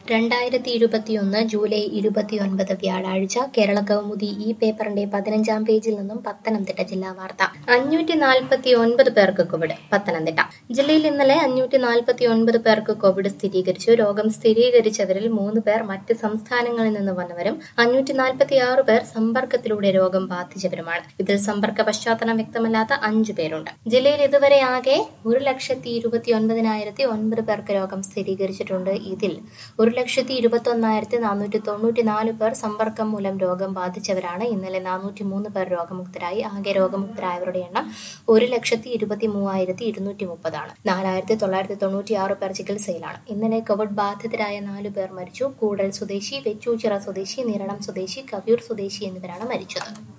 രണ്ടായിരത്തി ഇരുപത്തിയൊന്ന് ജൂലൈ ഇരുപത്തിയൊൻപത് വ്യാഴാഴ്ച കേരള കൗമുദി ഈ പേപ്പറിന്റെ പതിനഞ്ചാം പേജിൽ നിന്നും പത്തനംതിട്ട ജില്ലാ വാർത്ത അഞ്ഞൂറ്റി നാൽപ്പത്തി ഒൻപത് പേർക്ക് കോവിഡ് പത്തനംതിട്ട ജില്ലയിൽ ഇന്നലെ അഞ്ഞൂറ്റി നാൽപ്പത്തി ഒൻപത് പേർക്ക് കോവിഡ് സ്ഥിരീകരിച്ചു രോഗം സ്ഥിരീകരിച്ചവരിൽ മൂന്ന് പേർ മറ്റ് സംസ്ഥാനങ്ങളിൽ നിന്ന് വന്നവരും അഞ്ഞൂറ്റി നാൽപ്പത്തി ആറ് പേർ സമ്പർക്കത്തിലൂടെ രോഗം ബാധിച്ചവരുമാണ് ഇതിൽ സമ്പർക്ക പശ്ചാത്തലം വ്യക്തമല്ലാത്ത അഞ്ചു പേരുണ്ട് ജില്ലയിൽ ഇതുവരെ ആകെ ഒരു ലക്ഷത്തി ഇരുപത്തി ഒൻപതിനായിരത്തി ഒൻപത് പേർക്ക് രോഗം സ്ഥിരീകരിച്ചിട്ടുണ്ട് ഇതിൽ ഒരു ലക്ഷത്തി ഇരുപത്തി ഒന്നായിരത്തി നാനൂറ്റി തൊണ്ണൂറ്റി നാല് പേർ സമ്പർക്കം മൂലം രോഗം ബാധിച്ചവരാണ് ഇന്നലെ നാനൂറ്റി മൂന്ന് പേർ രോഗമുക്തരായി ആകെ രോഗമുക്തരായവരുടെ എണ്ണം ഒരു ലക്ഷത്തി ഇരുപത്തി മൂവായിരത്തി ഇരുന്നൂറ്റി മുപ്പതാണ് നാലായിരത്തി തൊള്ളായിരത്തി തൊണ്ണൂറ്റി ആറ് പേർ ചികിത്സയിലാണ് ഇന്നലെ കോവിഡ് ബാധിതരായ നാലു പേർ മരിച്ചു കൂടൽ സ്വദേശി വെച്ചൂച്ചിറ സ്വദേശി നിരണം സ്വദേശി കവിയൂർ സ്വദേശി എന്നിവരാണ് മരിച്ചത്